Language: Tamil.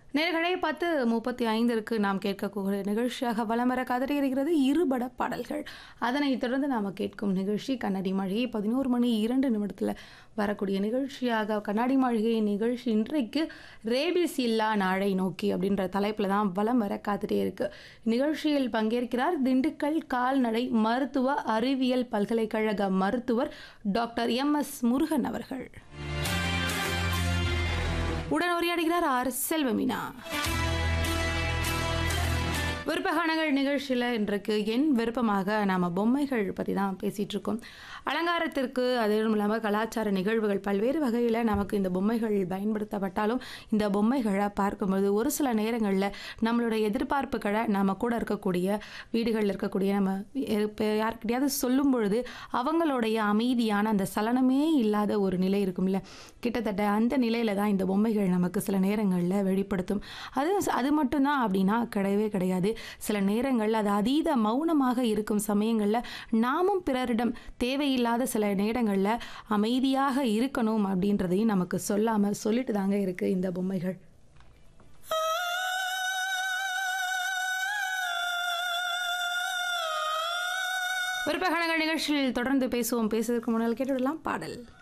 நேர்களே பத்து முப்பத்தி ஐந்திற்கு நாம் கேட்கக்கூடிய நிகழ்ச்சியாக வலம் வர கதறி இருக்கிறது இருபட பாடல்கள் அதனைத் தொடர்ந்து நாம் கேட்கும் நிகழ்ச்சி கண்ணாடி மாளிகை பதினோரு மணி இரண்டு நிமிடத்தில் வரக்கூடிய நிகழ்ச்சியாக கண்ணாடி மாளிகை நிகழ்ச்சி இன்றைக்கு ரேபிஸ் இல்லா நாளை நோக்கி அப்படின்ற தலைப்பில் தான் வலம் வர காத்துட்டே இருக்கு நிகழ்ச்சியில் பங்கேற்கிறார் திண்டுக்கல் கால்நடை மருத்துவ அறிவியல் பல்கலைக்கழக மருத்துவர் டாக்டர் எம் எஸ் முருகன் அவர்கள் உடன் உரையாடுகிறார் ஆர் செல்வமீனா விருப்பகானங்கள் நிகழ்ச்சியில் இன்றைக்கு என் விருப்பமாக நாம் பொம்மைகள் பற்றி தான் பேசிகிட்டு இருக்கோம் அலங்காரத்திற்கு அதுவும் இல்லாமல் கலாச்சார நிகழ்வுகள் பல்வேறு வகையில் நமக்கு இந்த பொம்மைகள் பயன்படுத்தப்பட்டாலும் இந்த பொம்மைகளை பார்க்கும்போது ஒரு சில நேரங்களில் நம்மளோட எதிர்பார்ப்புகளை நம்ம கூட இருக்கக்கூடிய வீடுகளில் இருக்கக்கூடிய நம்ம இப்போ யாருக்கிட்டையாவது சொல்லும் பொழுது அவங்களுடைய அமைதியான அந்த சலனமே இல்லாத ஒரு நிலை இருக்கும்ல கிட்டத்தட்ட அந்த நிலையில தான் இந்த பொம்மைகள் நமக்கு சில நேரங்களில் வெளிப்படுத்தும் அது அது மட்டும்தான் அப்படின்னா கிடையவே கிடையாது சில நேரங்களில் அது அதீத மௌனமாக இருக்கும் சமயங்களில் நாமும் பிறரிடம் தேவையில்லாத சில நேரங்களில் அமைதியாக இருக்கணும் அப்படின்றதையும் நமக்கு சொல்லாமல் சொல்லிட்டு தாங்க இருக்குது இந்த பொம்மைகள் விருப்பகணங்கள் நிகழ்ச்சியில் தொடர்ந்து பேசுவோம் பேசுவதற்கு முன்னால் கேட்டுவிடலாம் பாடல்